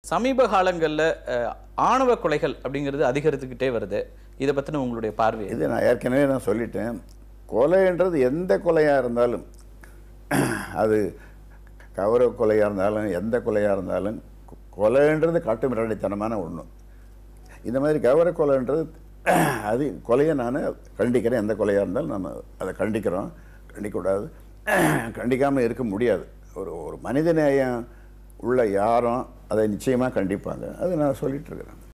சமீப காலங்களில் ஆணவ கொலைகள் அப்படிங்கிறது அதிகரித்துக்கிட்டே வருது இதை பற்றின உங்களுடைய பார்வை எது? இது நான் ஏற்கனவே நான் சொல்லிட்டேன் கொலைன்றது எந்த கொலையாக இருந்தாலும் அது கௌரவ கொலையாக இருந்தாலும் எந்த கொலையாக இருந்தாலும் கொ- கொலைன்றது காட்டுமிராண்டித்தனமான ஒன்று இந்த மாதிரி கௌரவ கொலைன்றது அது கொலையை நான் கண்டிக்கிறேன் எந்த கொலையாக இருந்தாலும் நம்ம அதை கண்டிக்கிறோம் கண்டிக்கக்கூடாது கண்டிக்காமல் இருக்க முடியாது ஒரு ஒரு மனித நேயம் உள்ள யாரும் அதை நிச்சயமாக கண்டிப்பாங்க அது நான் சொல்லிட்டு இருக்கிறேன்